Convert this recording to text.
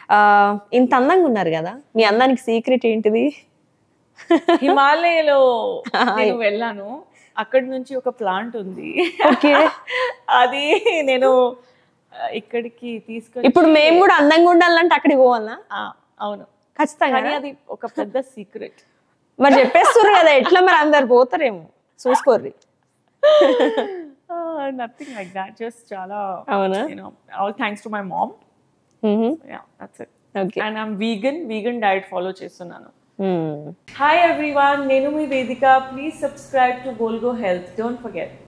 ఆ, ఇంత అందంగా ఉన్నారు కదా మీ అందానికి సీక్రెట్ ఏంటిది హిమాలయలో నేను వెళ్ళాను అక్కడి నుంచి ఒక ప్లాంట్ ఉంది ఓకే అది నేను ఆ, ఇక్కడికి తీసుకొని ఇప్పుడు మేము కూడా అందంగా ఉండాలంటే అక్కడికి పోవాలనా ఆ, అవును ఖచ్చితంగా కానీ అది ఒక పెద్ద సీక్రెట్ మరి చెప్పేస్తారు కదా ఎట్లా మరి అందరు పోతారేమో చూసుకోర్రి నథింగ్ లైక్ దాట్ జస్ట్ చాలా అవునా you know all thanks to my mom yeah that's it okay and I'm vegan vegan diet follow చేస్తున్నాను హాయ్ ఎవ్రీవన్ నేను మీ వేదిక ప్లీజ్ సబ్స్క్రైబ్ టు గోల్గో హెల్త్ డోంట్ ఫర్గెట్